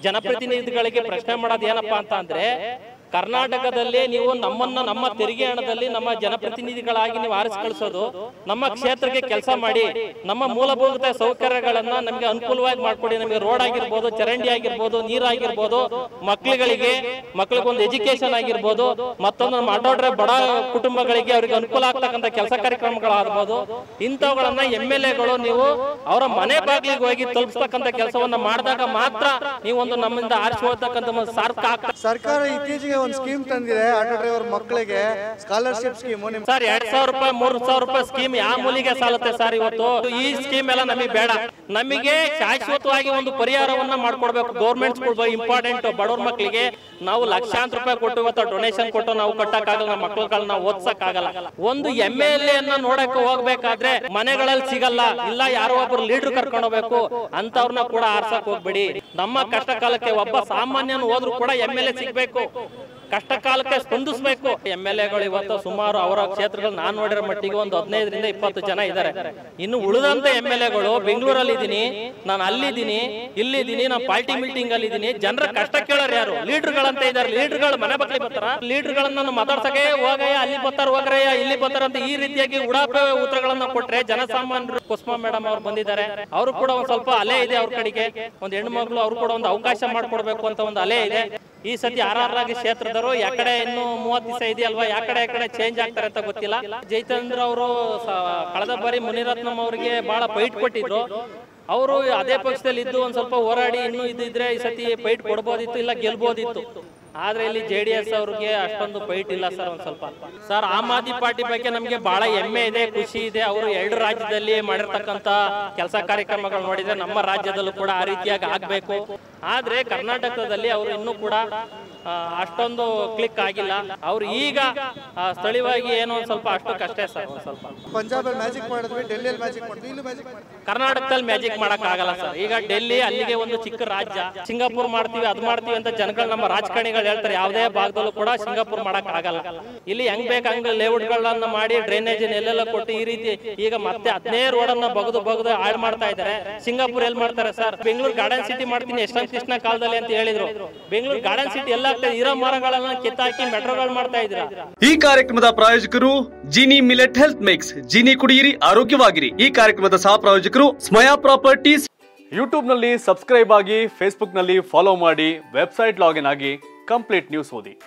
ಜನಪ್ರತಿನಿಧಿಗಳಿಗೆ ಪ್ರಶ್ನೆ ಮಾಡೋದು ಏನಪ್ಪಾ ಅಂತ ಅಂದ್ರೆ ಕರ್ನಾಟಕದಲ್ಲಿ ನೀವು ನಮ್ಮನ್ನ ನಮ್ಮ ತೆರಿಗೆ ಹಣದಲ್ಲಿ ನಮ್ಮ ಜನಪ್ರತಿನಿಧಿಗಳಾಗಿ ನೀವು ಆರಿಸಿ ಕಳಿಸೋದು ನಮ್ಮ ಕ್ಷೇತ್ರಕ್ಕೆ ಕೆಲಸ ಮಾಡಿ ನಮ್ಮ ಮೂಲಭೂತ ಸೌಕರ್ಯಗಳನ್ನ ನಮಗೆ ಅನುಕೂಲವಾಗಿ ಮಾಡ್ಕೊಡಿ ನಮಗೆ ರೋಡ್ ಆಗಿರ್ಬೋದು ಚರಂಡಿ ಆಗಿರ್ಬೋದು ನೀರಾಗಿರ್ಬೋದು ಮಕ್ಕಳುಗಳಿಗೆ ಮಕ್ಕಳಿಗೊಂದು ಎಜುಕೇಶನ್ ಆಗಿರ್ಬೋದು ಮತ್ತೊಂದು ನಮ್ಮ ಅಡ್ಡೋಡ್ರೆ ಬಡ ಕುಟುಂಬಗಳಿಗೆ ಅವರಿಗೆ ಅನುಕೂಲ ಆಗ್ತಕ್ಕಂಥ ಕೆಲಸ ಕಾರ್ಯಕ್ರಮಗಳಾಗ್ಬೋದು ಇಂಥವುಗಳನ್ನ ಎಂ ಎಲ್ ಎಗಳು ನೀವು ಅವರ ಮನೆ ಬಾಗಿಲಿಗೆ ಹೋಗಿ ತಲುಪಿಸ್ತಕ್ಕಂಥ ಕೆಲಸವನ್ನ ಮಾಡಿದಾಗ ಮಾತ್ರ ನೀವು ಒಂದು ನಮ್ಮಿಂದ ಆರಿಸಿ ಹೋಗ್ತಕ್ಕಂಥ ಒಂದು ಸಾರ್ಥಕ ಆಗ್ತದೆ ಸರ್ಕಾರ ಇತ್ತೀಚೆಗೆ ಒಂದು ಸ್ಕೀಮ್ ತಂದಿದೆ ಆಟೋ ಡ್ರೈವರ್ ಮಕ್ಕಳಿಗೆ ಸ್ಕಾಲರ್ಶಿಪ್ ಸ್ಕೀಮು ನಿಮ್ ಸರ್ ಎರಡ್ ಸಾವಿರ ರೂಪಾಯಿ ಮೂರ್ ಸಾವಿರ ರೂಪಾಯಿ ಸ್ಕೀಮ್ ಯಾವ ಮೂಲಿಗೆ ಸಾಲುತ್ತೆ ಸರ್ ಇವತ್ತು ಈ ಸ್ಕೀಮ್ ಎಲ್ಲ ನಮಗೆ ಬೇಡ ನಮಗೆ ಶಾಶ್ವತವಾಗಿ ಒಂದು ಪರಿಹಾರವನ್ನ ಮಾಡ್ಕೊಡ್ಬೇಕು ಗೌರ್ಮೆಂಟ್ ಸ್ಕೂಲ್ ಇಂಪಾರ್ಟೆಂಟ್ ಬಡವ್ರ ಮಕ್ಕಳಿಗೆ ನಾವು ಲಕ್ಷಾಂತರ ರೂಪಾಯಿ ಕೊಟ್ಟು ಇವತ್ತು ಡೊನೇಷನ್ ಕೊಟ್ಟು ನಾವು ಕಟ್ಟಕ್ಕಾಗಲ್ಲ ನಮ್ಮ ಮಕ್ಕಳುಗಳನ್ನ ಓದ್ಸಕ್ಕಾಗಲ್ಲ ಒಂದು ಎಂ ಎಲ್ ಎನ್ನ ನೋಡಕ್ಕೆ ಹೋಗ್ಬೇಕಾದ್ರೆ ಮನೆಗಳಲ್ಲಿ ಸಿಗಲ್ಲ ಇಲ್ಲ ಯಾರೋ ಒಬ್ರು ಲೀಡರ್ ಕರ್ಕೊಂಡು ಹೋಗ್ಬೇಕು ಅಂತವ್ರನ್ನ ಕೂಡ ಆರ್ಸಕ್ ಹೋಗ್ಬೇಡಿ ನಮ್ಮ ಕಷ್ಟ ಕಾಲಕ್ಕೆ ಒಬ್ಬ ಸಾಮಾನ್ಯನ ಹೋದ್ರು ಕೂಡ ಎಂ ಎಲ್ ಎ ಸಿಗ್ಬೇಕು ಕಷ್ಟ ಕಾಲಕ್ಕೆ ಸ್ಪಂದಿಸಬೇಕು ಎಂ ಎಲ್ ಎಗಳು ಇವತ್ತು ಸುಮಾರು ಅವರ ಕ್ಷೇತ್ರಗಳು ನಾನು ನೋಡಿರೋ ಮಟ್ಟಿಗೆ ಒಂದು ಹದಿನೈದರಿಂದ ಇಪ್ಪತ್ತು ಜನ ಇದ್ದಾರೆ ಇನ್ನು ಉಳಿದಂತ ಎಂ ಎಲ್ ಎಗಳು ಬೆಂಗಳೂರಲ್ಲಿ ಇದ್ದೀನಿ ನಾನು ಅಲ್ಲಿದ್ದೀನಿ ಇಲ್ಲಿದ್ದೀನಿ ನಾನು ಪಾರ್ಟಿ ಮೀಟಿಂಗ್ ಅಲ್ಲಿ ಇದ್ದೀನಿ ಜನರ ಕಷ್ಟ ಕೇಳೋರು ಯಾರು ಲೀಡರ್ಗಳಂತ ಇದ್ದಾರೆ ಲೀಡರ್ಗಳು ಮನೆ ಬಕ್ಕಲಿ ಬರ್ತಾರ ಲೀಡರ್ಗಳನ್ನ ಮಾತಾಡ್ಸಕ್ಕೆ ಹೋಗಯ್ಯ ಅಲ್ಲಿ ಬರ್ತಾರ ಹೋಗ್ರಯ್ಯ ಇಲ್ಲಿ ಬರ್ತಾರ ಅಂತ ಈ ರೀತಿಯಾಗಿ ಉಡಾಪೆ ಉತ್ತರಗಳನ್ನ ಕೊಟ್ರೆ ಜನಸಾಮಾನ್ಯರು ಕುಸ್ಮಾ ಮೇಡಮ್ ಅವ್ರು ಬಂದಿದ್ದಾರೆ ಅವರು ಕೂಡ ಒಂದ್ ಸ್ವಲ್ಪ ಅಲೆ ಇದೆ ಅವ್ರ ಕಡೆಗೆ ಒಂದ್ ಹೆಣ್ಣು ಮಗಳು ಅವ್ರು ಕೂಡ ಒಂದು ಅವಕಾಶ ಮಾಡ್ಕೊಡ್ಬೇಕು ಅಂತ ಒಂದು ಅಲೆ ಇದೆ ಈ ಸತಿ ಆರ್ ಆರ್ ಆಗಿ ಕ್ಷೇತ್ರದವರು ಯಾಕಡೆ ಇನ್ನು ಮೂವತ್ತು ದಿವಸ ಇದೆಯಲ್ವಾ ಯಾಕಡೆ ಯಾಕಡೆ ಚೇಂಜ್ ಆಗ್ತಾರೆ ಅಂತ ಗೊತ್ತಿಲ್ಲ ಜೈತೇಂದ್ರ ಅವರು ಕಳೆದ ಬಾರಿ ಮುನಿರತ್ನಂ ಅವರಿಗೆ ಬಹಳ ಫೈಟ್ ಕೊಟ್ಟಿದ್ರು ಅವರು ಅದೇ ಪಕ್ಷದಲ್ಲಿ ಇದ್ದು ಒಂದ್ ಸ್ವಲ್ಪ ಹೋರಾಡಿ ಇನ್ನೂ ಇದ್ದಿದ್ರೆ ಈ ಸತಿ ಫೈಟ್ ಕೊಡ್ಬೋದಿತ್ತು ಇಲ್ಲ ಗೆಲ್ಬೋದಿತ್ತು ಆದ್ರೆ ಇಲ್ಲಿ ಜೆ ಡಿ ಎಸ್ ಅವ್ರಿಗೆ ಅಷ್ಟೊಂದು ಫೈಟ್ ಇಲ್ಲ ಸರ್ ಒಂದ್ ಸ್ವಲ್ಪ ಸರ್ ಆಮ್ ಆದ್ಮಿ ಪಾರ್ಟಿ ಬಗ್ಗೆ ನಮ್ಗೆ ಬಹಳ ಹೆಮ್ಮೆ ಇದೆ ಖುಷಿ ಇದೆ ಅವರು ಎರಡು ರಾಜ್ಯದಲ್ಲಿ ಮಾಡಿರ್ತಕ್ಕಂತ ಕೆಲಸ ಕಾರ್ಯಕ್ರಮಗಳು ನೋಡಿದ್ರೆ ನಮ್ಮ ರಾಜ್ಯದಲ್ಲೂ ಕೂಡ ಆ ರೀತಿಯಾಗಿ ಆಗ್ಬೇಕು ಆದ್ರೆ ಕರ್ನಾಟಕದಲ್ಲಿ ಅವರು ಇನ್ನೂ ಕೂಡ ಆ, ಅಷ್ಟೊಂದು ಕ್ಲಿಕ್ ಆಗಿಲ್ಲ ಅವ್ರು ಈಗ ಆ, ಸ್ಥಳೀಯವಾಗಿ ಏನೋ ಒಂದ್ ಸ್ವಲ್ಪ ಅಷ್ಟಕ್ಕಷ್ಟೇ ಸರ್ ಒಂದ್ ಸ್ವಲ್ಪ ಪಂಜಾಬಲ್ಲಿ ಮ್ಯಾಜಿಕ್ ಮಾಡಿದ್ವಿ ಡೆಲ್ಲಿಯಲ್ಲಿ ಮ್ಯಾಜಿಕ್ ಮಾಡಿದ್ವಿ ಇಲ್ಲೂ ಮ್ಯಾಜಿಕ್ ಮಾಡಿದ್ವಿ ಕರ್ನಾಟಕದಲ್ಲಿ ಮ್ಯಾಜಿಕ್ ಮಾಡಕ್ ಆಗಲ್ಲ ಸರ್ ಈಗ ಡೆಲ್ಲಿ ಅಲ್ಲಿಗೆ ಒಂದು ಚಿಕ್ಕ ರಾಜ್ಯ ಸಿಂಗಾಪುರ್ ಮಾಡ್ತೀವಿ ಅದ್ ಮಾಡ್ತೀವಿ ಅಂತ ಜನಗಳು ನಮ್ಮ ರಾಜಕಾರಣಿಗಳು ಹೇಳ್ತಾರೆ ಯಾವುದೇ ಭಾಗದಲ್ಲೂ ಕೂಡ ಸಿಂಗಾಪುರ್ ಮಾಡಕ್ ಆಗಲ್ಲ ಇಲ್ಲಿ ಹೆಂಗ್ ಬೇಕ ಹಂಗ ಲೇಔಟ್ಗಳನ್ನ ಮಾಡಿ ಡ್ರೈನೇಜ್ ಎಲ್ಲೆಲ್ಲ ಕೊಟ್ಟು ಈ ರೀತಿ ಈಗ ಮತ್ತೆ ಹದಿನೇ ರೋಡ್ ಅನ್ನ ಬಗದು ಬಗದು ಹಾಳು ಮಾಡ್ತಾ ಇದ್ದಾರೆ ಸಿಂಗಾಪುರ್ ಎಲ್ಲಿ ಮಾಡ್ತಾರೆ ಸರ್ ಬೆಂಗಳೂರು ಗಾರ್ಡನ್ ಸಿಟಿ ಮಾಡ್ತೀನಿ ಎಷ್ಟೊಂದು ಕೃಷ್ಣ ಕಾಲದಲ್ಲಿ ಅಂತ ಹೇಳಿದ್ರು ಬೆಂಗಳೂರು ಗಾರ್ಡನ್ ಸಿಟಿ ಎಲ್ಲ ಆಗ್ತದೆ ಇರೋ ಮರಗಳನ್ನ ಕಿತ್ತಾಕಿ ಮೆಟ್ರೋಗಳು ಮಾಡ್ತಾ ಇದ್ದೀರಾ ಈ ಕಾರ್ಯಕ್ರಮದ ಪ್ರಾಯೋಜಕರು Jini millet health mix Jini ಕುಡಿಯಿರಿ ಆರೋಗ್ಯವಾಗಿರಿ ಈ ಕಾರ್ಯಕ್ರಮದ ಸಹ ಪ್ರಾಯೋಜಕರು ಸ್ಮಯಾ ಪ್ರಾಪರ್ಟೀಸ್ ಯೂಟ್ಯೂಬ್ ನಲ್ಲಿ ಸಬ್ಸ್ಕ್ರೈಬ್ ಆಗಿ ಫೇಸ್ಬುಕ್ ನಲ್ಲಿ ಫಾಲೋ ಮಾಡಿ ವೆಬ್ಸೈಟ್ ಲಾಗಿನ್ ಆಗಿ ಕಂಪ್ಲೀಟ್ ನ್ಯೂಸ್ ಓದಿ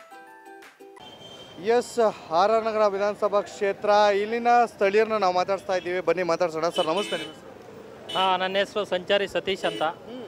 ಎಸ್ ಆರ್ ಆರ್ ನಗರ ವಿಧಾನಸಭಾ ಕ್ಷೇತ್ರ ಇಲ್ಲಿನ ಸ್ಥಳೀಯರನ್ನ ನಾವು ಮಾತಾಡ್ಸ್ತಾ ಇದ್ದೀವಿ ಬನ್ನಿ ಮಾತಾಡ್ಸೋಣ ಸರ್ ನಮಸ್ತೆ ನಿಮ್ಮ ಹೆಸರು? ಹಾ ನನ್ನ ಹೆಸರು ಸಂಚಾರಿ ಸತೀಶ್ ಅಂತ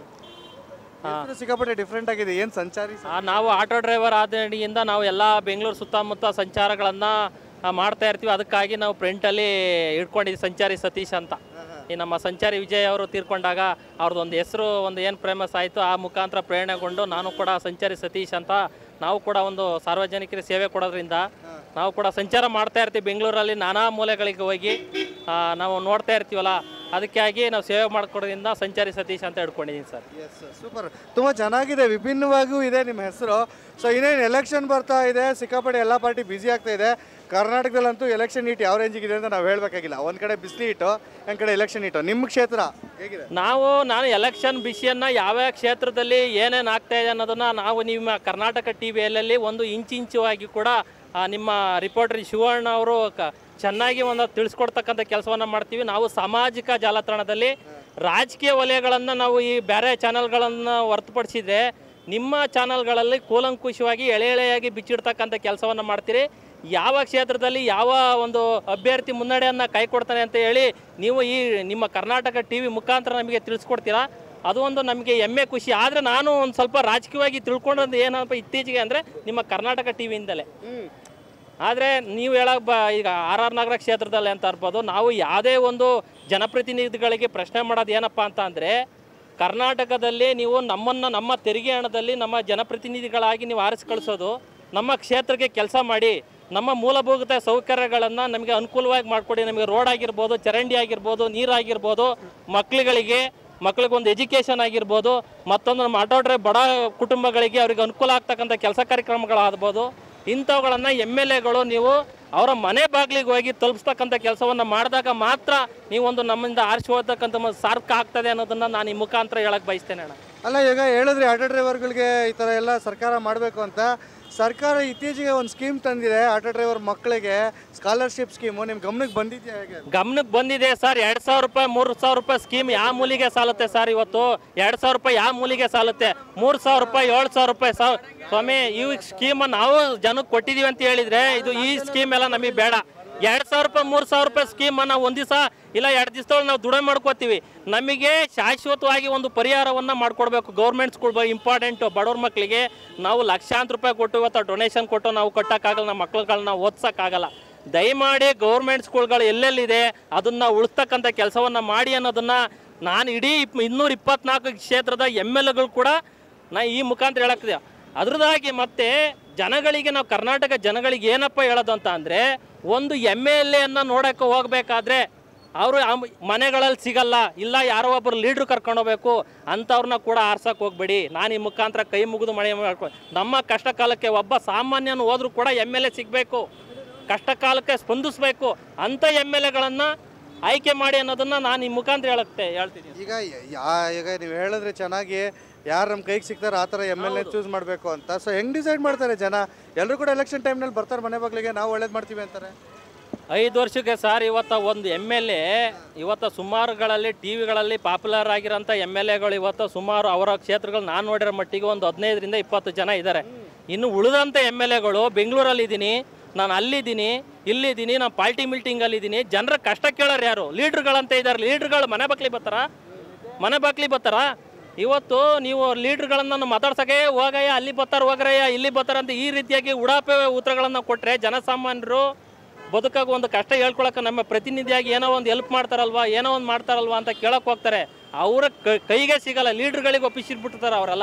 ಹೆಸರು ಸಿಕ್ಕಾಪಟ್ಟೆ ಡಿಫ್ರೆಂಟ್ ಆಗಿದೆ ಏನು ಸಂಚಾರಿ ಸರ್? ಆ, ನಾವು ಆಟೋ ಡ್ರೈವರ್ ಆದಡಿಯಿಂದ ನಾವು ಎಲ್ಲ ಬೆಂಗಳೂರು ಸುತ್ತಮುತ್ತ ಸಂಚಾರಗಳನ್ನ ಆ, ಮಾಡ್ತಾ ಇರ್ತೀವಿ ಅದಕ್ಕಾಗಿ ನಾವು ಪ್ರಿಂಟಲ್ಲಿ ಇಟ್ಕೊಂಡಿದ್ವಿ ಸಂಚಾರಿ ಸತೀಶ್ ಅಂತ ಈ ನಮ್ಮ ಸಂಚಾರಿ ವಿಜಯ್ ಅವರು ತೀರ್ಕೊಂಡಾಗ ಅವ್ರದ್ದು ಒಂದು ಹೆಸರು ಒಂದು ಏನು ಫೇಮಸ್ ಆಯಿತು ಆ ಮುಖಾಂತರ ಪ್ರೇರಣೆಗೊಂಡು ನಾನು ಕೂಡ ಸಂಚಾರಿ ಸತೀಶ್ ಅಂತ ನಾವು ಕೂಡ ಒಂದು ಸಾರ್ವಜನಿಕರಿಗೆ ಸೇವೆ ಕೊಡೋದ್ರಿಂದ ನಾವು ಕೂಡ ಸಂಚಾರ ಮಾಡ್ತಾ ಇರ್ತೀವಿ ಬೆಂಗಳೂರಲ್ಲಿ ನಾನಾ ಮೂಲೆಗಳಿಗೆ ಹೋಗಿ ಆ, ನಾವು ನೋಡ್ತಾ ಇರ್ತೀವಲ್ಲ ಅದಕ್ಕಾಗಿ ನಾವು ಸೇವೆ ಮಾಡ್ಕೊಡೋದ್ರಿಂದ ಸಂಚಾರಿ ಸತೀಶ್ ಅಂತ ಹಿಡ್ಕೊಂಡಿದ್ದೀನಿ ಸರ್ ಎಸ್ ಸೂಪರ್ ತುಂಬ ಚೆನ್ನಾಗಿದೆ ವಿಭಿನ್ನವಾಗಿಯೂ ಇದೆ ನಿಮ್ಮ ಹೆಸರು ಸೊ ಇನ್ನೇನು ಎಲೆಕ್ಷನ್ ಬರ್ತಾ ಇದೆ ಸಿಕ್ಕಾಪಟ್ಟೆ ಎಲ್ಲ ಪಾರ್ಟಿ ಬ್ಯುಸಿ ಆಗ್ತಾ ಇದೆ ಕರ್ನಾಟಕದಲ್ಲಂತೂ ಎಲೆಕ್ಷನ್ ಹೀಟ್ ಯಾವ ರೇಂಜಿಗಿದೆ ಅಂತ ನಾವು ಹೇಳಬೇಕಾಗಿಲ್ಲ ಒಂದು ಕಡೆ ಬಿಸಿಲಿ ಇಟ್ಟು ಒಂದು ಕಡೆ ಎಲೆಕ್ಷನ್ ಇಟ್ಟು ನಿಮ್ಮ ಕ್ಷೇತ್ರ ಹೇಗಿದೆ ನಾವು ನಾನು ಎಲೆಕ್ಷನ್ ಬಿಸಿಯನ್ನ ಯಾವ ಕ್ಷೇತ್ರದಲ್ಲಿ ಏನೇನು ಆಗ್ತಾ ಇದೆ ಅನ್ನೋದನ್ನ ನಾವು ನಿಮ್ಮ ಕರ್ನಾಟಕ ಟಿ ವಿಯಲ್ಲಿ ಒಂದು ಇಂಚಿಂಚುವಾಗಿ ಕೂಡ ಆ, ನಿಮ್ಮ ರಿಪೋರ್ಟರ್ ಶಿವಣ್ಣ ಅವರು ಕ- ಚೆನ್ನಾಗಿ ಒಂದು ತಿಳಿಸ್ಕೊಡ್ತಕ್ಕಂಥ ಕೆಲಸವನ್ನ ಮಾಡ್ತೀವಿ ನಾವು ಸಾಮಾಜಿಕ ಜಾಲತಾಣದಲ್ಲಿ ರಾಜಕೀಯ ವಲಯಗಳನ್ನು ನಾವು ಈ ಬೇರೆ ಚಾನೆಲ್ಗಳನ್ನು ಹೊರತುಪಡಿಸಿದ್ರೆ ನಿಮ್ಮ ಚಾನಲ್ಗಳಲ್ಲಿ ಕೂಲಂಕುಷವಾಗಿ ಎಳೆ ಎಳೆಯಾಗಿ ಬಿಚ್ಚಿಡ್ತಕ್ಕಂಥ ಕೆಲಸವನ್ನು ಮಾಡ್ತೀರಿ ಯಾವ ಕ್ಷೇತ್ರದಲ್ಲಿ ಯಾವ ಒಂದು ಅಭ್ಯರ್ಥಿ ಮುನ್ನಡೆಯನ್ನು ಕೈ ಕೊಡ್ತಾನೆ ಅಂತ ಹೇಳಿ ನೀವು ಈ ನಿಮ್ಮ ಕರ್ನಾಟಕ ಟಿ ವಿ ಮುಖಾಂತರ ನಮಗೆ ತಿಳಿಸ್ಕೊಡ್ತೀರಾ ಅದು ಒಂದು ನಮಗೆ ಹೆಮ್ಮೆ ಖುಷಿ ಆದರೆ ನಾನು ಒಂದು ಸ್ವಲ್ಪ ರಾಜಕೀಯವಾಗಿ ತಿಳ್ಕೊಂಡದ್ದು ಏನಪ್ಪ ಇತ್ತೀಚೆಗೆ ಅಂದರೆ ನಿಮ್ಮ ಕರ್ನಾಟಕ ಟಿ ವಿಯಿಂದಲೇ ಆದರೆ ನೀವು ಹೇಳಕ್ ಬ ಈಗ ಆರ್ ಆರ್ ನಗರ ಕ್ಷೇತ್ರದಲ್ಲಿ ಅಂತ ಇರ್ಬೋದು ನಾವು ಯಾವುದೇ ಒಂದು ಜನಪ್ರತಿನಿಧಿಗಳಿಗೆ ಪ್ರಶ್ನೆ ಮಾಡೋದು ಏನಪ್ಪ ಅಂತ ಅಂದರೆ ಕರ್ನಾಟಕದಲ್ಲಿ ನೀವು ನಮ್ಮನ್ನು ನಮ್ಮ ತೆರಿಗೆ ಹಣದಲ್ಲಿ ನಮ್ಮ ಜನಪ್ರತಿನಿಧಿಗಳಾಗಿ ನೀವು ಆರಿಸಿ ಕಳಿಸೋದು ನಮ್ಮ ಕ್ಷೇತ್ರಕ್ಕೆ ಕೆಲಸ ಮಾಡಿ ನಮ್ಮ ಮೂಲಭೂತ ಸೌಕರ್ಯಗಳನ್ನು ನಮಗೆ ಅನುಕೂಲವಾಗಿ ಮಾಡಿಕೊಡಿ ನಮಗೆ ರೋಡ್ ಆಗಿರ್ಬೋದು ಚರಂಡಿ ಆಗಿರ್ಬೋದು ನೀರಾಗಿರ್ಬೋದು ಮಕ್ಕಳುಗಳಿಗೆ ಮಕ್ಕಳಿಗೊಂದು ಎಜುಕೇಷನ್ ಆಗಿರ್ಬೋದು ಮತ್ತೊಂದು ನಮ್ಮ ಆಟೋ ಡ್ರೈವ್ ಬಡ ಕುಟುಂಬಗಳಿಗೆ ಅವರಿಗೆ ಅನುಕೂಲ ಆಗ್ತಕ್ಕಂಥ ಕೆಲಸ ಕಾರ್ಯಕ್ರಮಗಳಾಗ್ಬೋದು ಇಂಥವುಗಳನ್ನು ಎಮ್ ಎಲ್ ಎಗಳು ನೀವು ಅವರ ಮನೆ ಬಾಗಿಲಿಗೆ ಹೋಗಿ ತಲುಪಿಸ್ತಕ್ಕಂಥ ಕೆಲಸವನ್ನು ಮಾಡಿದಾಗ ಮಾತ್ರ ನೀವೊಂದು ನಮ್ಮಿಂದ ಆರಿಸಿ ಹೋಗ್ತಕ್ಕಂಥ ಒಂದು ಸಾರ್ಥಕ ಆಗ್ತದೆ ಅನ್ನೋದನ್ನು ನಾನು ಈ ಮುಖಾಂತರ ಹೇಳಕ್ಕೆ ಬಯಸ್ತೇನೆ ಅಣ್ಣ ಅಲ್ಲ ಈಗ ಹೇಳಿದ್ರಿ ಆಟೋ ಡ್ರೈವರ್ಗಳಿಗೆ ಈ ಥರ ಎಲ್ಲ ಸರ್ಕಾರ ಮಾಡಬೇಕು ಅಂತ ಸರ್ಕಾರ ಇತ್ತೀಚೆಗೆ ಒಂದು ಸ್ಕೀಮ್ ತಂದಿದೆ ಆಟೋ ಡ್ರೈವರ್ ಮಕ್ಕಳಿಗೆ ಸ್ಕಾಲರ್ಶಿಪ್ ಸ್ಕೀಮು ನಿಮ್ಮ ಗಮನಕ್ಕೆ ಬಂದಿದೆಯಾ ಹೇಗೆ ಗಮನಕ್ಕೆ ಬಂದಿದೆ ಸರ್ ಎರಡ್ ಸಾವಿರ ರೂಪಾಯಿ ಮೂರು ಸಾವಿರ ರೂಪಾಯಿ ಸ್ಕೀಮ್ ಯಾವ ಮೂಲಿಗೆ ಸಾಲುತ್ತೆ ಸರ್ ಇವತ್ತು ಎರಡ್ ಸಾವಿರ ರೂಪಾಯಿ ಯಾವ ಮೂಲಿಗೆ ಸಾಲುತ್ತೆ ಮೂರು ಸಾವಿರ ರೂಪಾಯಿ ಏಳು ಸಾವಿರ ರೂಪಾಯಿ ಸಾವ್ ಸ್ವಾಮಿ ಈ ಸ್ಕೀಮ್ ನಾವು ಜನಕ್ಕೆ ಕೊಟ್ಟಿದೀವಿ ಅಂತ ಹೇಳಿದ್ರೆ ಇದು ಈ ಸ್ಕೀಮ್ ಎಲ್ಲ ನಮಗೆ ಬೇಡ ಎರಡ್ ಸಾವಿರ ರೂಪಾಯಿ ಮೂರು ಸಾವಿರ ರೂಪಾಯಿ ಸ್ಕೀಮ್ ನಾವು ಒಂದ್ ದಿವಸ ಇಲ್ಲ ಎರಡು ದಿವಸದೊಳಗೆ ನಾವು ದುಡಿಮೆ ಮಾಡ್ಕೋತೀವಿ ನಮಗೆ ಶಾಶ್ವತವಾಗಿ ಒಂದು ಪರಿಹಾರವನ್ನ ಮಾಡ್ಕೊಡ್ಬೇಕು ಗೌರ್ಮೆಂಟ್ ಸ್ಕೂಲ್ ಇಂಪಾರ್ಟೆಂಟ್ ಬಡವ್ರ ಮಕ್ಕಳಿಗೆ ನಾವು ಲಕ್ಷಾಂತರ ರೂಪಾಯಿ ಕೊಟ್ಟು ಇವತ್ತು ಡೊನೇಷನ್ ಕೊಟ್ಟು ನಾವು ಕಟ್ಟಕ್ಕಾಗಲ್ಲ ನಮ್ಮ ಮಕ್ಳುಗಳನ್ನ ಓದ್ಸಕ್ಕಾಗಲ್ಲ ದಯಮಾಡಿ ಗೌರ್ಮೆಂಟ್ ಸ್ಕೂಲ್ಗಳು ಎಲ್ಲೆಲ್ಲಿದೆ ಅದನ್ನ ಉಳಿಸ್ತಕ್ಕಂಥ ಕೆಲಸವನ್ನ ಮಾಡಿ ಅನ್ನೋದನ್ನ ನಾನು ಇಡೀ ಇಪ್- ಇನ್ನೂರ ಇಪ್ಪತ್ನಾಲ್ಕು ಕ್ಷೇತ್ರದ ಎಮ್ ಎಲ್ ಎಗಳು ಕೂಡ ನಾ ಈ ಮುಖಾಂತರ ಹೇಳಕ್ತಿದೆ ಅದ್ರದಾಗಿ ಮತ್ತೆ ಜನಗಳಿಗೆ ನಾವು ಕರ್ನಾಟಕ ಜನಗಳಿಗೆ ಏನಪ್ಪ ಹೇಳೋದು ಅಂತ ಅಂದರೆ ಒಂದು ಎಮ್ ಎಲ್ ಎನ್ನ ನೋಡೋಕೆ ಹೋಗ್ಬೇಕಾದ್ರೆ ಅವರು ಮನೆಗಳಲ್ಲಿ ಸಿಗಲ್ಲ ಇಲ್ಲ ಯಾರೋ ಒಬ್ಬರು ಲೀಡ್ರು ಕರ್ಕೊಂಡು ಹೋಗ್ಬೇಕು ಅಂಥವ್ರನ್ನ ಕೂಡ ಆರ್ಸಕ್ಕೆ ಹೋಗ್ಬೇಡಿ ನಾನು ಈ ಮುಖಾಂತರ ಕೈ ಮುಗಿದು ಮಳೆ ಮಾಡ್ಕೊ ನಮ್ಮ ಕಷ್ಟ ಕಾಲಕ್ಕೆ ಒಬ್ಬ ಸಾಮಾನ್ಯನು ಹೋದ್ರೂ ಕೂಡ ಎಮ್ ಎಲ್ ಎ ಸಿಗಬೇಕು ಕಷ್ಟ ಕಾಲಕ್ಕೆ ಸ್ಪಂದಿಸಬೇಕು ಅಂಥ ಎಮ್ ಎಲ್ ಎಗಳನ್ನು ಆಯ್ಕೆ ಮಾಡಿ ಅನ್ನೋದನ್ನು ನಾನು ಈ ಮುಖಾಂತರ ಹೇಳಕ್ಕೆ ಹೇಳ್ತೀನಿ ಈಗ ಯಾ- ಈಗ ನೀವು ಹೇಳಿದ್ರೆ ಚೆನ್ನಾಗಿ ಯಾರು ನಮ್ಮ ಕೈಗೆ ಸಿಗ್ತಾರೆ ಆ ಥರ ಎಮ್ ಎಲ್ ಎ ಚೂಸ್ ಮಾಡಬೇಕು ಅಂತ ಸೊ ಹೆಂಗೆ ಡಿಸೈಡ್ ಮಾಡ್ತಾರೆ ಜನ ಎಲ್ಲರೂ ಕೂಡ ಎಲೆಕ್ಷನ್ ಟೈಮ್ನಲ್ಲಿ ಬರ್ತಾರೆ ಮನೆ ಬಾಗಿಲಿಗೆ ನಾವು ಒಳ್ಳೇದು ಮಾಡ್ತೀವಿ ಅಂತಾರೆ ಐದು ವರ್ಷಕ್ಕೆ ಸರ್ ಇವತ್ತ ಒಂದು ಎಮ್ ಎಲ್ ಎ ಇವತ್ತು ಸುಮಾರುಗಳಲ್ಲಿ ಟಿ ವಿಗಳಲ್ಲಿ ಪಾಪ್ಯುಲರ್ ಆಗಿರೋಂಥ ಎಮ್ ಎಲ್ ಎಗಳು ಇವತ್ತು ಸುಮಾರು ಅವರ ಕ್ಷೇತ್ರಗಳು ನಾನು ನೋಡಿರೋ ಮಟ್ಟಿಗೆ ಒಂದು ಹದಿನೈದರಿಂದ ಇಪ್ಪತ್ತು ಜನ ಇದ್ದಾರೆ ಇನ್ನು ಉಳಿದಂಥ ಎಮ್ ಎಲ್ ಎಗಳು ಬೆಂಗಳೂರಲ್ಲಿ ಇದ್ದೀನಿ ನಾನು ಅಲ್ಲಿದ್ದೀನಿ ಇಲ್ಲಿದ್ದೀನಿ ನಾನು ಪಾರ್ಟಿ ಮೀಟಿಂಗಲ್ಲಿ ಇದ್ದೀನಿ ಜನರ ಕಷ್ಟ ಕೇಳೋರು ಯಾರು ಲೀಡ್ರುಗಳಂತ ಇದ್ದಾರೆ ಲೀಡ್ರುಗಳು ಮನೆ ಬಾಕ್ಲಿ ಬರ್ತಾರ ಮನೆ ಬಾಕ್ಲಿ ಬರ್ತಾರ ಇವತ್ತು ನೀವು ಲೀಡ್ರ್ಗಳನ್ನು ಮಾತಾಡ್ಸಕ್ಕೆ ಹೋಗಯ್ಯ ಅಲ್ಲಿ ಬರ್ತಾರೆ ಹೋಗ್ರಯ್ಯ ಇಲ್ಲಿ ಬರ್ತಾರೆ ಅಂತ ಈ ರೀತಿಯಾಗಿ ಉಡಾಪೆ ಉತ್ತರಗಳನ್ನು ಕೊಟ್ಟರೆ ಜನಸಾಮಾನ್ಯರು ಬದುಕಾಗ ಒಂದು ಕಷ್ಟ ಹೇಳ್ಕೊಳಕ್ಕೆ ನಮ್ಮ ಪ್ರತಿನಿಧಿಯಾಗಿ ಏನೋ ಒಂದು ಹೆಲ್ಪ್ ಮಾಡ್ತಾರಲ್ವಾ ಏನೋ ಒಂದು ಮಾಡ್ತಾರಲ್ವಾ ಅಂತ ಕೇಳಕ್ಕೆ ಹೋಗ್ತಾರೆ ಅವರ ಕೈಗೆ ಸಿಗಲ್ಲ ಲೀಡ್ರ್ಗಳಿಗೆ ಒಪ್ಪಿಸಿಟ್ಬಿಟ್ಟಿರ್ತಾರೆ ಅವರೆಲ್ಲ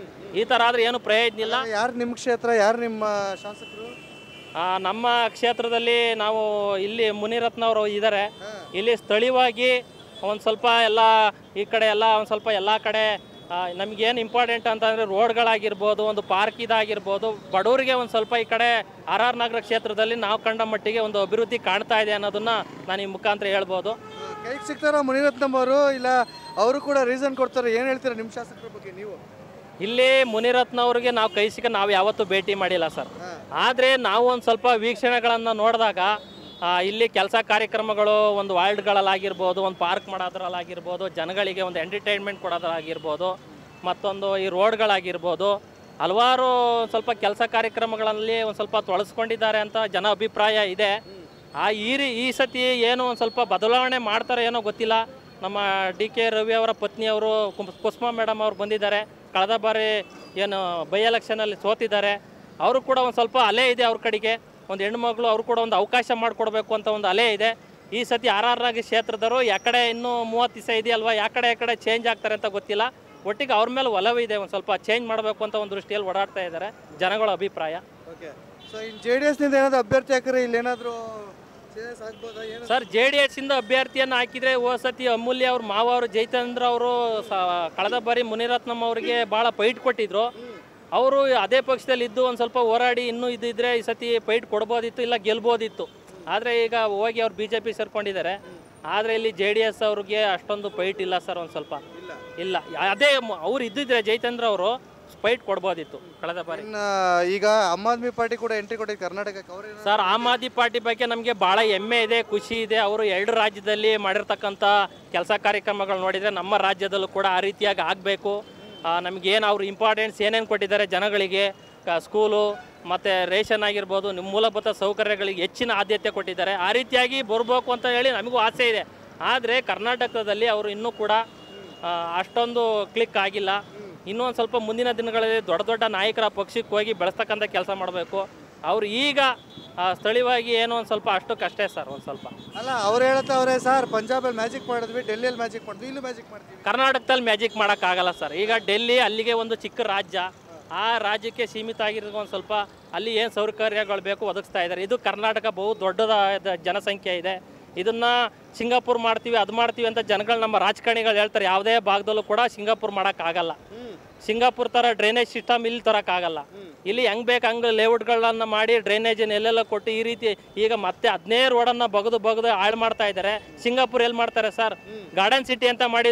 ಈ ಥರ ಆದರೆ ಏನು ಪ್ರಯೋಜನ ಇಲ್ಲ ಯಾರು ನಿಮ್ಮ ಕ್ಷೇತ್ರ ಯಾರು ನಿಮ್ಮ ಶಾಸಕರು ಆ, ನಮ್ಮ ಕ್ಷೇತ್ರದಲ್ಲಿ ನಾವು ಇಲ್ಲಿ ಮುನಿರತ್ನವರು ಇದ್ದಾರೆ ಇಲ್ಲಿ ಸ್ಥಳೀಯವಾಗಿ ಒಂದು ಸ್ವಲ್ಪ ಎಲ್ಲ ಈ ಕಡೆ ಎಲ್ಲ ಒಂದು ಸ್ವಲ್ಪ ಎಲ್ಲ ಕಡೆ ನಮಗೇನು ಇಂಪಾರ್ಟೆಂಟ್ ಅಂತಂದರೆ ರೋಡ್ಗಳಾಗಿರ್ಬೋದು ಒಂದು ಪಾರ್ಕ್ ಇದಾಗಿರ್ಬೋದು ಬಡವರಿಗೆ ಒಂದು ಸ್ವಲ್ಪ ಈ ಕಡೆ ಆರ್ ಆರ್ ನಗರ ಕ್ಷೇತ್ರದಲ್ಲಿ ನಾವು ಕಂಡ ಮಟ್ಟಿಗೆ ಒಂದು ಅಭಿವೃದ್ಧಿ ಕಾಣ್ತಾ ಇದೆ ಅನ್ನೋದನ್ನ ನಾನು ಈ ಮುಖಾಂತರ ಹೇಳ್ಬೋದು ಕೈಗೆ ಸಿಗ್ತಾರ ಮುನಿರತ್ನಂ ಅವರು ಇಲ್ಲ ಅವರು ಕೂಡ ರೀಸನ್ ಕೊಡ್ತಾರೆ ಏನು ಹೇಳ್ತೀರಾ ನಿಮ್ಮ ಶಾಸಕರ ಬಗ್ಗೆ ನೀವು ಇಲ್ಲಿ ಮುನಿರತ್ನ ಅವ್ರಿಗೆ ನಾವು ಕೈ ಸಿಕ್ಕ ನಾವು ಯಾವತ್ತೂ ಭೇಟಿ ಮಾಡಿಲ್ಲ ಸರ್ ಆದರೆ ನಾವು ಒಂದು ಸ್ವಲ್ಪ ವೀಕ್ಷಣೆಗಳನ್ನು ನೋಡಿದಾಗ ಆ, ಇಲ್ಲಿ ಕೆಲಸ ಕಾರ್ಯಕ್ರಮಗಳು ಒಂದು ವಾರ್ಡ್ಗಳಲ್ಲಾಗಿರ್ಬೋದು ಒಂದು ಪಾರ್ಕ್ ಮಾಡೋದ್ರಲ್ಲಾಗಿರ್ಬೋದು ಜನಗಳಿಗೆ ಒಂದು ಎಂಟರ್ಟೈನ್ಮೆಂಟ್ ಕೊಡೋದ್ರಾಗಿರ್ಬೋದು ಮತ್ತೊಂದು ಈ ರೋಡ್ಗಳಾಗಿರ್ಬೋದು ಹಲವಾರು ಸ್ವಲ್ಪ ಕೆಲಸ ಕಾರ್ಯಕ್ರಮಗಳಲ್ಲಿ ಒಂದು ಸ್ವಲ್ಪ ತೊಳಸ್ಕೊಂಡಿದ್ದಾರೆ ಅಂತ ಜನ ಅಭಿಪ್ರಾಯ ಇದೆ ಆ ಈ ರೀ ಈ ಸತಿ ಏನು ಒಂದು ಸ್ವಲ್ಪ ಬದಲಾವಣೆ ಮಾಡ್ತಾರೆ ಏನೋ ಗೊತ್ತಿಲ್ಲ ನಮ್ಮ ಡಿ ಕೆ ರವಿ ಅವರ ಪತ್ನಿಯವರು ಕುಂ- ಕುಸುಮಾ ಮೇಡಮ್ ಅವ್ರು ಬಂದಿದ್ದಾರೆ ಕಳೆದ ಬಾರಿ ಏನು ಬೈ ಎಲೆಕ್ಷನಲ್ಲಿ ಸೋತಿದ್ದಾರೆ ಅವರು ಕೂಡ ಒಂದು ಸ್ವಲ್ಪ ಅಲೆ ಇದೆ ಅವ್ರ ಕಡೆಗೆ ಒಂದು ಹೆಣ್ಮಗಳು ಅವರು ಕೂಡ ಒಂದು ಅವಕಾಶ ಮಾಡಿಕೊಡ್ಬೇಕು ಅಂತ ಒಂದು ಅಲೆ ಇದೆ ಈ ಸತಿ ಆರ್ ಆರ್ ಆಗಿ ಕ್ಷೇತ್ರದವರು ಯಾಕಡೆ ಇನ್ನೂ ಮೂವತ್ತು ದಿವಸ ಇದೆಯಲ್ವಾ ಯಾಕಡೆ ಯಾಕಡೆ ಚೇಂಜ್ ಆಗ್ತಾರೆ ಅಂತ ಗೊತ್ತಿಲ್ಲ ಒಟ್ಟಿಗೆ ಅವ್ರ ಮೇಲೆ ಒಲವು ಇದೆ ಒಂದು ಸ್ವಲ್ಪ ಚೇಂಜ್ ಮಾಡಬೇಕು ಅಂತ ಒಂದು ದೃಷ್ಟಿಯಲ್ಲಿ ಓಡಾಡ್ತಾ ಇದ್ದಾರೆ ಜನಗಳ ಅಭಿಪ್ರಾಯ ಓಕೆ ಸೊ ಇನ್ನು ಜೆ ಡಿ ಎಸ್ನಿಂದ ಏನಾದರೂ ಅಭ್ಯರ್ಥಿ ಹಾಕಿದ್ರೆ ಇಲ್ಲಿ ಏನಾದರೂ ಚೇಂಜಸ್ ಆಗ್ಬೋದಾ ಏನು ಸರ್ ಜೆ ಡಿ ಎಸ್ ಇಂದ ಅಭ್ಯರ್ಥಿಯನ್ನು ಹಾಕಿದ್ರೆ ಹೋದ ಸತಿ ಅಮೂಲ್ಯ ಅವ್ರ ಮಾವ ಅವರು ಜೈತೇಂದ್ರ ಅವರು ಕಳೆದ ಬಾರಿ ಮುನಿರತ್ನಂ ಅವರಿಗೆ ಭಾಳ ಪೈಟ್ ಕೊಟ್ಟಿದ್ರು ಅವರು ಅದೇ ಪಕ್ಷದಲ್ಲಿ ಇದ್ದು ಒಂದು ಸ್ವಲ್ಪ ಹೋರಾಡಿ ಇನ್ನೂ ಇದ್ದಿದ್ರೆ ಈ ಸತಿ ಪೈಟ್ ಕೊಡ್ಬೋದಿತ್ತು ಇಲ್ಲ ಗೆಲ್ಬೋದಿತ್ತು ಆದರೆ ಈಗ ಹೋಗಿ ಅವ್ರು ಬಿ ಜೆ ಪಿ ಸೇರ್ಕೊಂಡಿದ್ದಾರೆ ಆದರೆ ಇಲ್ಲಿ ಜೆ ಡಿ ಎಸ್ ಅವ್ರಿಗೆ ಅಷ್ಟೊಂದು ಪೈಟ್ ಇಲ್ಲ ಸರ್ ಒಂದು ಸ್ವಲ್ಪ ಇಲ್ಲ ಅದೇ ಮ- ಅವ್ರು ಇದ್ದಿದ್ರೆ ಜೈತೇಂದ್ರ ಅವರು ಫೈಟ್ ಕೊಡ್ಬೋದಿತ್ತು ಕಳೆದ ಬಾರಿ ಇನ್ನು ಈಗ ಆಮ್ ಆದ್ಮಿ ಪಾರ್ಟಿ ಕೂಡ ಎಂಟ್ರಿ ಕೊಟ್ಟಿದ್ದು ಕರ್ನಾಟಕಕ್ಕೆ ಅವ್ರೇನು ಸರ್ ಆಮ್ ಆದ್ಮಿ ಪಾರ್ಟಿ ಬಗ್ಗೆ ನಮಗೆ ಭಾಳ ಹೆಮ್ಮೆ ಇದೆ ಖುಷಿ ಇದೆ ಅವರು ಎರಡು ರಾಜ್ಯದಲ್ಲಿ ಮಾಡಿರ್ತಕ್ಕಂಥ ಕೆಲಸ ಕಾರ್ಯಕ್ರಮಗಳು ನೋಡಿದರೆ ನಮ್ಮ ರಾಜ್ಯದಲ್ಲೂ ಕೂಡ ಆ ರೀತಿಯಾಗಿ ಆಗಬೇಕು ನಮಗೇನು ಅವರು ಇಂಪಾರ್ಟೆನ್ಸ್ ಏನೇನು ಕೊಟ್ಟಿದ್ದಾರೆ ಜನಗಳಿಗೆ ಕ ಸ್ಕೂಲು ಮತ್ತು ರೇಷನ್ ಆಗಿರ್ಬೋದು ನಿಮ್ಮ ಮೂಲಭೂತ ಸೌಕರ್ಯಗಳಿಗೆ ಹೆಚ್ಚಿನ ಆದ್ಯತೆ ಕೊಟ್ಟಿದ್ದಾರೆ ಆ ರೀತಿಯಾಗಿ ಬರಬೇಕು ಅಂತ ಹೇಳಿ ನಮಗೂ ಆಸೆ ಇದೆ ಆದರೆ ಕರ್ನಾಟಕದಲ್ಲಿ ಅವರು ಇನ್ನೂ ಕೂಡ ಆ, ಅಷ್ಟೊಂದು ಕ್ಲಿಕ್ ಆಗಿಲ್ಲ ಇನ್ನೂ ಒಂದು ಸ್ವಲ್ಪ ಮುಂದಿನ ದಿನಗಳಲ್ಲಿ ದೊಡ್ಡ ದೊಡ್ಡ ನಾಯಕರ ಪಕ್ಷಕ್ಕೆ ಹೋಗಿ ಬೆಳೆಸ್ತಕ್ಕಂಥ ಕೆಲಸ ಮಾಡಬೇಕು ಅವ್ರು ಈಗ ಆ, ಸ್ಥಳೀಯವಾಗಿ ಏನೋ ಒಂದು ಸ್ವಲ್ಪ ಅಷ್ಟು ಕಷ್ಟೇ ಸರ್ ಒಂದು ಸ್ವಲ್ಪ ಅಲ್ಲ ಅವ್ರು ಹೇಳ್ತಾವ್ರೆ ಸರ್ ಪಂಜಾಬಲ್ಲಿ ಮ್ಯಾಜಿಕ್ ಮಾಡಿದ್ವಿ ಡೆಲ್ಲಿಯಲ್ಲಿ ಮ್ಯಾಜಿಕ್ ಮಾಡಿದ್ವಿ ಇಲ್ಲೂ ಮ್ಯಾಜಿಕ್ ಮಾಡ್ತೀವಿ ಕರ್ನಾಟಕದಲ್ಲಿ ಮ್ಯಾಜಿಕ್ ಮಾಡೋಕ್ಕಾಗಲ್ಲ ಸರ್ ಈಗ ಡೆಲ್ಲಿ ಅಲ್ಲಿಗೆ ಒಂದು ಚಿಕ್ಕ ರಾಜ್ಯ ಆ ರಾಜ್ಯಕ್ಕೆ ಸೀಮಿತ ಆಗಿರೋದು ಒಂದು ಸ್ವಲ್ಪ ಅಲ್ಲಿ ಏನು ಸೌಕರ್ಯಗಳು ಬೇಕು ಒದಗಿಸ್ತಾ ಇದ್ದಾರೆ ಇದು ಕರ್ನಾಟಕ ಬಹು ದೊಡ್ಡದಾದ ಜನಸಂಖ್ಯೆ ಇದೆ ಇದನ್ನ ಸಿಂಗಾಪುರ್ ಮಾಡ್ತೀವಿ ಅದು ಮಾಡ್ತೀವಿ ಅಂತ ಜನಗಳು ನಮ್ಮ ರಾಜಕಾರಣಿಗಳು ಹೇಳ್ತಾರೆ ಯಾವುದೇ ಭಾಗದಲ್ಲೂ ಕೂಡ ಸಿಂಗಾಪುರ್ ಮಾಡೋಕ್ಕಾಗಲ್ಲ ಸಿಂಗಾಪುರ್ ಥರ ಡ್ರೈನೇಜ್ ಸಿಸ್ಟಮ್ ಇಲ್ಲಿ ತರೋಕ್ಕಾಗಲ್ಲ ಇಲ್ಲಿ ಹೆಂಗ್ ಬೇಕು ಹಂಗೆ ಲೇಔಟ್ಗಳನ್ನ ಮಾಡಿ ಡ್ರೈನೇಜನ್ನು ಎಲ್ಲೆಲ್ಲ ಕೊಟ್ಟು ಈ ರೀತಿ ಈಗ ಮತ್ತೆ ಹದಿನೈದು ರೋಡನ್ನು ಬಗದು ಬಗದು ಹಾಳು ಮಾಡ್ತಾ ಇದ್ದಾರೆ ಸಿಂಗಾಪುರ್ ಎಲ್ಲಿ ಮಾಡ್ತಾರೆ ಸರ್ ಗಾರ್ಡನ್ ಸಿಟಿ ಅಂತ ಮಾಡಿದ್ರು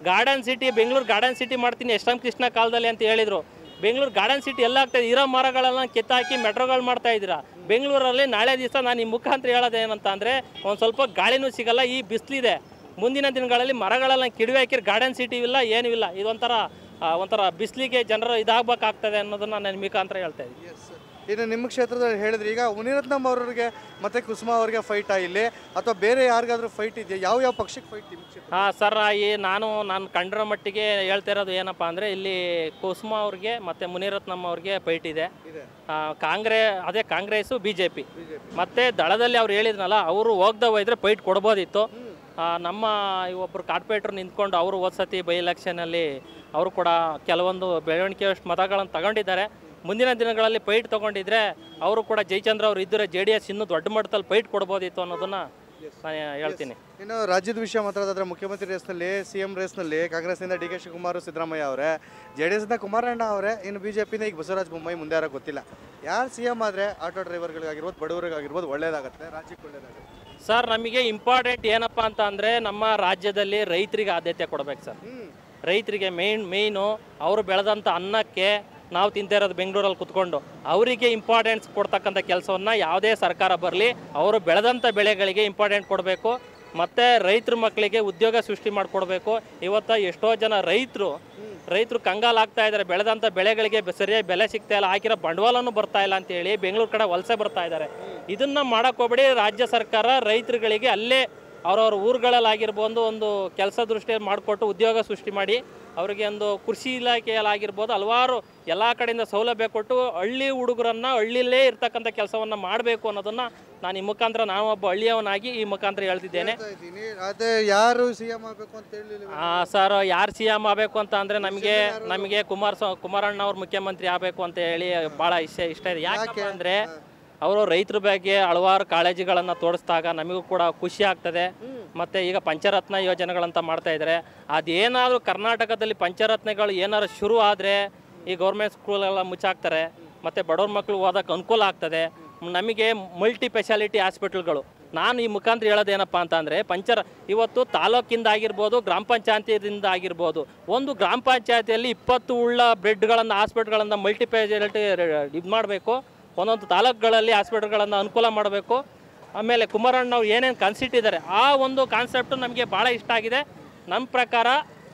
garden city Bengaluru garden city ಮಾಡ್ತೀನಿ ಎಸ್ ಎಂ ಕೃಷ್ಣ ಕಾಲದಲ್ಲಿ ಅಂತ ಹೇಳಿದ್ರು ಬೆಂಗಳೂರು ಗಾರ್ಡನ್ ಸಿಟಿ ಎಲ್ಲ ಆಗ್ತದೆ ಇರೋ ಮರಗಳೆಲ್ಲ ಕಿತ್ತಾಕಿ ಮೆಟ್ರೋಗಳು ಮಾಡ್ತಾ ಇದ್ದೀರಾ ಬೆಂಗಳೂರಲ್ಲಿ ನಾಳೆ ದಿವಸ ನಾನು ಈ ಮುಖಾಂತರ ಹೇಳೋದು ಏನಂತ ಅಂದರೆ ಒಂದು ಸ್ವಲ್ಪ ಗಾಳಿನೂ ಸಿಗಲ್ಲ ಈ ಬಿಸಿಲಿದೆ ಮುಂದಿನ ದಿನಗಳಲ್ಲಿ ಮರಗಳೆಲ್ಲ ಕಿಡಿವೆ ಹಾಕಿರಿ ಗಾರ್ಡನ್ ಸಿಟಿ ಇಲ್ಲ ಏನೂ ಇಲ್ಲ ಇದೊಂಥರ ಆ, ಒಂಥರ ಬಿಸಿಲಿಗೆ ಜನರು ಇದಾಗಬೇಕಾಗ್ತದೆ ಅನ್ನೋದನ್ನ ನಾನು ಮುಖಾಂತರ ಹೇಳ್ತಾ ಇದ್ದೀನಿ ಇನ್ನು ನಿಮ್ಮ ಕ್ಷೇತ್ರದಲ್ಲಿ ಹೇಳಿದ್ರೆ ಈಗ ಮುನಿರತ್ನಂ ಅವರಿಗೆ ಮತ್ತೆ ಕುಸುಮಾ ಅವರಿಗೆ ಫೈಟ್ ಇಲ್ಲಿ ಅಥವಾ ಬೇರೆ ಯಾರಿಗಾದ್ರೂ ಫೈಟ್ ಇದೆಯಾ ಯಾವ ಯಾವ ಪಕ್ಷಕ್ಕೆ ಫೈಟ್ ನಿಮ್ಮ ಕ್ಷೇತ್ರ ಹಾಂ ಸರ್ ಈ ನಾನು ನಾನು ಕಂಡಿರೋ ಮಟ್ಟಿಗೆ ಹೇಳ್ತಾ ಇರೋದು ಏನಪ್ಪ ಅಂದರೆ ಇಲ್ಲಿ ಕುಸುಮಾ ಅವ್ರಿಗೆ ಮತ್ತು ಮುನಿರತ್ನಮ್ ಅವ್ರಿಗೆ ಫೈಟ್ ಇದೆ ಇದೆ ಆ, ಕಾಂಗ್ರೆ ಅದೇ ಕಾಂಗ್ರೆಸ್ಸು ಬಿ ಜೆ ಪಿ ಮತ್ತು ದಳದಲ್ಲಿ ಅವ್ರು ಹೇಳಿದ್ನಲ್ಲ ಅವರು ಹೋಗ್ದ ಹೋಯ್ದ್ರೆ ಫೈಟ್ ಕೊಡ್ಬೋದಿತ್ತು ಆ, ನಮ್ಮ ಈ ಒಬ್ಬರು ಕಾರ್ಪೊರೇಟ್ರ್ ನಿಂತ್ಕೊಂಡು ಅವರು ಹೋದ ಸತಿ ಬೈ ಎಲೆಕ್ಷನಲ್ಲಿ ಅವರು ಕೂಡ ಕೆಲವೊಂದು ಬೆಳವಣಿಗೆಯಷ್ಟು ಮತಗಳನ್ನು ತಗೊಂಡಿದ್ದಾರೆ ಮುಂದಿನ ದಿನಗಳಲ್ಲಿ ಫೈಟ್ ತಗೊಂಡಿದ್ರೆ ಅವರು ಕೂಡ ಜಯಚಂದ್ರ ಅವರು ಇದ್ದರೆ ಜೆ ಡಿ ಎಸ್ ಇನ್ನೂ ದೊಡ್ಡ ಮಟ್ಟದಲ್ಲಿ ಫೈಟ್ ಕೊಡ್ಬೋದಿತ್ತು ಅನ್ನೋದನ್ನ ನಾನು ಹೇಳ್ತೀನಿ ಇನ್ನು ರಾಜ್ಯದ ವಿಷಯ ಮಾತಾಡೋದಾದ್ರೆ ಮುಖ್ಯಮಂತ್ರಿ ರೇಸ್ನಲ್ಲಿ ಸಿ ಎಂ ರೇಸ್ನಲ್ಲಿ ಕಾಂಗ್ರೆಸ್ನಿಂದ ಡಿ ಕೆ ಶಿವಕುಮಾರ್ ಸಿದ್ದರಾಮಯ್ಯ ಅವರೇ ಜೆ ಡಿ ಎಸ್ನ ಕುಮಾರಣ್ಣ ಅವರೇ ಇನ್ನು ಬಿ ಜೆ ಪಿನ ಈಗ ಬಸವರಾಜ ಬೊಮ್ಮಾಯಿ ಮುಂದೆ ಯಾರೋ ಗೊತ್ತಿಲ್ಲ ಯಾರು ಸಿ ಎಂ ಆದರೆ ಆಟೋ ಡ್ರೈವರ್ಗಳಿಗಾಗಿರ್ಬೋದು ಬಡವರಿಗಾಗಿರ್ಬೋದು ಒಳ್ಳೇದಾಗುತ್ತೆ ರಾಜ್ಯಕ್ಕೆ ಒಳ್ಳೇದಾಗುತ್ತೆ ಸರ್ ನಮಗೆ ಇಂಪಾರ್ಟೆಂಟ್ ಏನಪ್ಪ ಅಂತ ಅಂದರೆ ನಮ್ಮ ರಾಜ್ಯದಲ್ಲಿ ರೈತರಿಗೆ ಆದ್ಯತೆ ಕೊಡ್ಬೇಕು ಸರ್ ರೈತರಿಗೆ ಮೇನ್ ಮೇಯ್ನು ಅವರು ಬೆಳೆದಂಥ ಅನ್ನಕ್ಕೆ ನಾವು ತಿಂತಾ ಇರೋದು ಬೆಂಗಳೂರಲ್ಲಿ ಕುತ್ಕೊಂಡು ಅವರಿಗೆ ಇಂಪಾರ್ಟೆನ್ಸ್ ಕೊಡ್ತಕ್ಕಂಥ ಕೆಲಸವನ್ನು ಯಾವುದೇ ಸರ್ಕಾರ ಬರಲಿ ಅವರು ಬೆಳೆದಂಥ ಬೆಳೆಗಳಿಗೆ ಇಂಪಾರ್ಟೆಂಟ್ ಕೊಡಬೇಕು ಮತ್ತು ರೈತರ ಮಕ್ಕಳಿಗೆ ಉದ್ಯೋಗ ಸೃಷ್ಟಿ ಮಾಡಿಕೊಡ್ಬೇಕು ಇವತ್ತು ಎಷ್ಟೋ ಜನ ರೈತರು ರೈತರು ಕಂಗಾಲಾಗ್ತಾ ಇದ್ದಾರೆ ಬೆಳೆದಂಥ ಬೆಳೆಗಳಿಗೆ ಬೆ- ಸರಿಯಾಗಿ ಬೆಲೆ ಸಿಗ್ತಾ ಇಲ್ಲ ಹಾಕಿರೋ ಬಂಡವಾಳನೂ ಬರ್ತಾ ಇಲ್ಲ ಅಂತ ಹೇಳಿ ಬೆಂಗಳೂರು ಕಡೆ ವಲಸೆ ಬರ್ತಾ ಇದ್ದಾರೆ ಇದನ್ನ ಮಾಡಕ್ ಹೋಗ್ಬೇಡಿ ರಾಜ್ಯ ಸರ್ಕಾರ ರೈತರುಗಳಿಗೆ ಅಲ್ಲೇ ಅವ್ರವ್ರ ಊರುಗಳಲ್ಲಿ ಆಗಿರ್ಬೋದು ಒಂದು ಕೆಲಸ ದೃಷ್ಟಿಯಲ್ಲಿ ಮಾಡಿಕೊಟ್ಟು ಉದ್ಯೋಗ ಸೃಷ್ಟಿ ಮಾಡಿ ಅವರಿಗೆ ಒಂದು ಕೃಷಿ ಇಲಾಖೆಯಲ್ಲಿ ಆಗಿರ್ಬೋದು ಹಲವಾರು ಎಲ್ಲ ಕಡೆಯಿಂದ ಸೌಲಭ್ಯ ಕೊಟ್ಟು ಹಳ್ಳಿ ಹುಡುಗರನ್ನ ಹಳ್ಳಿಲೇ ಇರ್ತಕ್ಕಂಥ ಕೆಲಸವನ್ನ ಮಾಡಬೇಕು ಅನ್ನೋದನ್ನ ನಾನು ಈ ಮುಖಾಂತರ ನಾನು ಒಬ್ಬ ಹಳ್ಳಿಯವನಾಗಿ ಈ ಮುಖಾಂತರ ಹೇಳ್ತಿದ್ದೇನೆ ಹೇಳ್ತಾ ಇದ್ದೀನಿ ಅದೇ ಯಾರು ಸಿ ಎಂ ಆಗಬೇಕು ಅಂತ ಹೇಳಿ ಆ, ಸರ್ ಯಾರು ಸಿ ಎಂ ಆಗಬೇಕು ಅಂತ ಅಂದ್ರೆ ನಮಗೆ ನಮಗೆ ಕುಮಾರ್ ಕುಮಾರಣ್ಣ ಅವ್ರು ಮುಖ್ಯಮಂತ್ರಿ ಆಗಬೇಕು ಅಂತ ಹೇಳಿ ಭಾಳ ಇಷ್ಟ ಇಷ್ಟ ಇದೆ ಯಾಕಪ್ಪ ಅಂದ್ರೆ ಅವರು ರೈತರ ಬಗ್ಗೆ ಹಲವಾರು ಕಾಳಜಿಗಳನ್ನು ತೋರಿಸಿದಾಗ ನಮಗೂ ಕೂಡ ಖುಷಿ ಆಗ್ತದೆ ಮತ್ತೆ ಈಗ ಪಂಚರತ್ನ ಯೋಜನೆಗಳಂತ ಮಾಡ್ತಾ ಇದ್ದಾರೆ ಅದೇನಾದರೂ ಕರ್ನಾಟಕದಲ್ಲಿ ಪಂಚರತ್ನಗಳು ಏನಾದ್ರು ಶುರು ಆದರೆ ಈ ಗೌರ್ಮೆಂಟ್ ಸ್ಕೂಲೆಲ್ಲ ಮುಚ್ಚಾಕ್ತಾರೆ ಮತ್ತೆ ಬಡವ್ರ ಮಕ್ಕಳು ಓದಕ್ಕೆ ಅನುಕೂಲ ಆಗ್ತದೆ ನಮಗೆ ಮಲ್ಟಿ ಸ್ಪೆಷಾಲಿಟಿ ಹಾಸ್ಪಿಟಲ್ಗಳು ನಾನು ಈ ಮುಖಾಂತರ ಹೇಳೋದೇನಪ್ಪ ಅಂತ ಅಂದರೆ ಪಂಚರ ಇವತ್ತು ತಾಲೂಕಿಂದ ಆಗಿರ್ಬೋದು ಗ್ರಾಮ ಪಂಚಾಯತಿಯಿಂದ ಆಗಿರ್ಬೋದು ಒಂದು ಗ್ರಾಮ ಪಂಚಾಯತಿಯಲ್ಲಿ ಇಪ್ಪತ್ತು ಉಳ್ಳ ಬೆಡ್ಗಳನ್ನು ಹಾಸ್ಪಿಟ್ಲ್ಗಳನ್ನು ಮಲ್ಟಿ ಸ್ಪೆಷಾಲಿಟಿ ಇದು ಮಾಡಬೇಕು ಒಂದೊಂದು ತಾಲೂಕುಗಳಲ್ಲಿ ಹಾಸ್ಪಿಟಲ್ಗಳನ್ನು ಅನುಕೂಲ ಮಾಡಬೇಕು ಆಮೇಲೆ ಕುಮಾರಣ್ಣ ಅವ್ರು ಏನೇನು ಕಾನ್ಸೆಪ್ಟ್ ಇದ್ದಾರೆ ಆ ಒಂದು ಕಾನ್ಸೆಪ್ಟು ನಮಗೆ ಭಾಳ ಇಷ್ಟ ಆಗಿದೆ ನಮ್ಮ ಪ್ರಕಾರ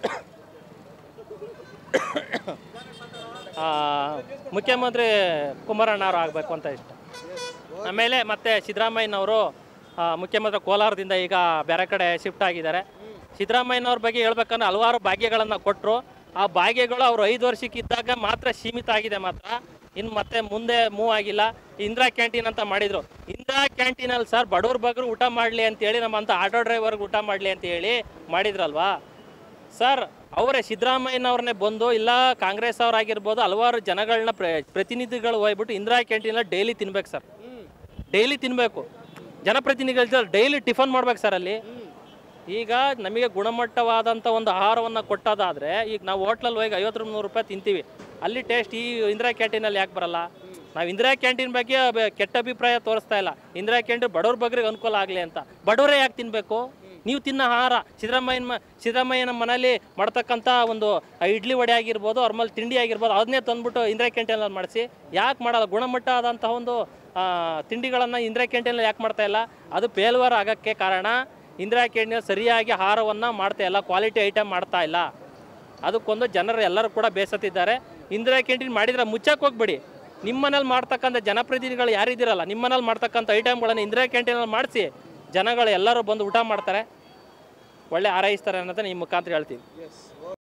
ಆ, ಮುಖ್ಯಮಂತ್ರಿ ಕುಮಾರಣ್ಣ ಅವರು ಆಗಬೇಕು ಅಂತ ಇಷ್ಟ ಆಮೇಲೆ ಮತ್ತೆ ಸಿದ್ದರಾಮಯ್ಯನವರು ಆ, ಮುಖ್ಯಮಂತ್ರಿ ಕೋಲಾರದಿಂದ ಈಗ ಬೇರೆ ಕಡೆ ಶಿಫ್ಟ್ ಆಗಿದ್ದಾರೆ ಸಿದ್ದರಾಮಯ್ಯನವ್ರ ಬಗ್ಗೆ ಹೇಳ್ಬೇಕಂದ್ರೆ ಹಲವಾರು ಭಾಗ್ಯಗಳನ್ನು ಕೊಟ್ಟರು ಆ ಭಾಗ್ಯಗಳು ಅವ್ರು ಐದು ವರ್ಷಕ್ಕಿದ್ದಾಗ ಮಾತ್ರ ಸೀಮಿತ ಆಗಿದೆ ಮಾತ್ರ ಇನ್ನು ಮತ್ತೆ ಮುಂದೆ ಮೂವ್ ಆಗಿಲ್ಲ ಇಂದಿರಾ ಕ್ಯಾಂಟೀನ್ ಅಂತ ಮಾಡಿದ್ರು ಇಂದಿರಾ ಕ್ಯಾಂಟೀನಲ್ಲಿ ಸರ್ ಬಡವ್ರ ಬಗ್ರು ಊಟ ಮಾಡಲಿ ಅಂತೇಳಿ ನಮ್ಮಂಥ ಆಟೋ ಡ್ರೈವರ್ಗೆ ಊಟ ಮಾಡಲಿ ಅಂತ ಹೇಳಿ ಮಾಡಿದ್ರಲ್ವಾ ಸರ್ ಅವರೇ ಸಿದ್ದರಾಮಯ್ಯನವ್ರನ್ನೇ ಬಂದು ಇಲ್ಲ ಕಾಂಗ್ರೆಸ್ ಅವರಾಗಿರ್ಬೋದು ಹಲವಾರು ಜನಗಳನ್ನ ಪ್ರ ಪ್ರತಿನಿಧಿಗಳು ಹೋಗ್ಬಿಟ್ಟು ಇಂದಿರಾ ಕ್ಯಾಂಟೀನಲ್ಲಿ ಡೈಲಿ ತಿನ್ಬೇಕು ಸರ್ ಡೈಲಿ ತಿನ್ನಬೇಕು ಜನಪ್ರತಿನಿಧಿಗಳು ಡೈಲಿ ಟಿಫನ್ ಮಾಡ್ಬೇಕು ಸರ್ ಅಲ್ಲಿ ಈಗ ನಮಗೆ ಗುಣಮಟ್ಟವಾದಂಥ ಒಂದು ಆಹಾರವನ್ನು ಕೊಟ್ಟೋದಾದರೆ ಈಗ ನಾವು ಹೋಟ್ಲಲ್ಲಿ ಹೋಗಿ ಐವತ್ತು ನೂರು ರೂಪಾಯಿ ತಿಂತೀವಿ ಅಲ್ಲಿ ಟೇಸ್ಟ್ ಈ ಇಂದಿರಾ ಕ್ಯಾಂಟೀನಲ್ಲಿ ಯಾಕೆ ಬರಲ್ಲ ನಾವು ಇಂದಿರಾ ಕ್ಯಾಂಟೀನ್ ಬಗ್ಗೆ ಬ- ಕೆಟ್ಟ ಅಭಿಪ್ರಾಯ ತೋರಿಸ್ತಾ ಇಲ್ಲ ಇಂದಿರಾ ಕ್ಯಾಂಟೀನ್ ಬಡವ್ರ ಬಗ್ರಿಗೆ ಅನುಕೂಲ ಆಗಲಿ ಅಂತ ಬಡವರೇ ಯಾಕೆ ತಿನ್ನಬೇಕು ನೀವು ತಿನ್ನೋ ಆಹಾರ ಸಿದ್ದರಾಮಯ್ಯನ ಮ ಸಿದ್ದರಾಮಯ್ಯನ ಮನೇಲಿ ಮಾಡ್ತಕ್ಕಂಥ ಒಂದು ಆ ಇಡ್ಲಿ ವಡೆ ಆಗಿರ್ಬೋದು ಅವ್ರ ಮೇಲೆ ತಿಂಡಿ ಆಗಿರ್ಬೋದು ಅದನ್ನೇ ತಂದ್ಬಿಟ್ಟು ಇಂದಿರಾ ಕ್ಯಾಂಟೀನಲ್ಲಿ ಮಾಡಿಸಿ ಯಾಕೆ ಮಾಡಲ್ಲ ಗುಣಮಟ್ಟ ಆದಂತಹ ಒಂದು ಆ, ತಿಂಡಿಗಳನ್ನು ಇಂದಿರಾ ಕ್ಯಾಂಟೀನಲ್ಲಿ ಯಾಕೆ ಮಾಡ್ತಾ ಇಲ್ಲ ಅದು ಫೇಲ್ವರ್ ಆಗೋಕ್ಕೆ ಕಾರಣ ಇಂದಿರಾ ಕ್ಯಾಂಟೀನ್ ಸರಿಯಾಗಿ ಆಹಾರವನ್ನು ಮಾಡ್ತಾ ಇಲ್ಲ ಕ್ವಾಲಿಟಿ ಐಟಮ್ ಮಾಡ್ತಾ ಇಲ್ಲ ಅದಕ್ಕೊಂದು ಜನರು ಎಲ್ಲರೂ ಕೂಡ ಬೇಸತ್ತಿದ್ದಾರೆ ಇಂದಿರಾ ಕ್ಯಾಂಟೀನ್ ಮಾಡಿದ್ರೆ ಮುಚ್ಚಕ್ಕೆ ಹೋಗ್ಬೇಡಿ ನಿಮ್ಮ ಮನೇಲಿ ಮಾಡ್ತಕ್ಕಂಥ ಜನಪ್ರತಿನಿಧಿಗಳು ಯಾರಿದ್ದೀರಲ್ಲ ನಿಮ್ಮ ಮನೇಲಿ ಮಾಡ್ತಕ್ಕಂಥ ಐಟಮ್ಗಳನ್ನು ಇಂದಿರಾ ಕ್ಯಾಂಟೀನಲ್ಲಿ ಮಾಡಿಸಿ ಜನಗಳು ಎಲ್ಲರೂ ಬಂದು ಊಟ ಮಾಡ್ತಾರೆ ಒಳ್ಳೆ ಆರೈಸ್ತಾರೆ ಅನ್ನೋದನ್ನ ಈ ಮುಖಾಂತರ ಹೇಳ್ತೀವಿ